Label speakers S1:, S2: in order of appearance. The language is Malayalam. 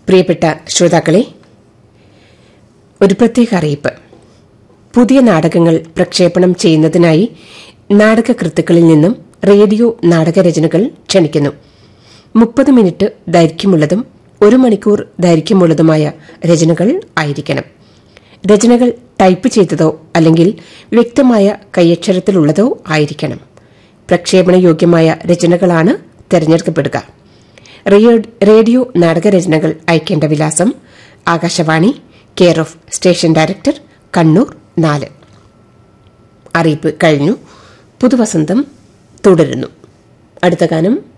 S1: പ്രിയപ്പെട്ട ശ്രോതാക്കളെ ഒരു പ്രത്യേക അറിയിപ്പ് പുതിയ നാടകങ്ങൾ പ്രക്ഷേപണം ചെയ്യുന്നതിനായി നാടകകൃത്തുക്കളിൽ നിന്നും റേഡിയോ നാടകരചനകൾ ക്ഷണിക്കുന്നു മുപ്പത് മിനിറ്റ് ദൈർഘ്യമുള്ളതും ഒരു മണിക്കൂർ ദൈർഘ്യമുള്ളതുമായ രചനകൾ ആയിരിക്കണം രചനകൾ ടൈപ്പ് ചെയ്തതോ അല്ലെങ്കിൽ വ്യക്തമായ കൈയക്ഷരത്തിലുള്ളതോ ആയിരിക്കണം പ്രക്ഷേപണയോഗ്യമായ രചനകളാണ് തെരഞ്ഞെടുക്കപ്പെടുക റേഡിയോ- റേഡിയോ നാടകരചനകൾ അയക്കേണ്ട വിലാസം Akashvani care of station director Kannur നാല് അറിയിപ്പ് കഴിഞ്ഞു പുതുവസന്തം തുടരുന്നു അടുത്ത ഗാനം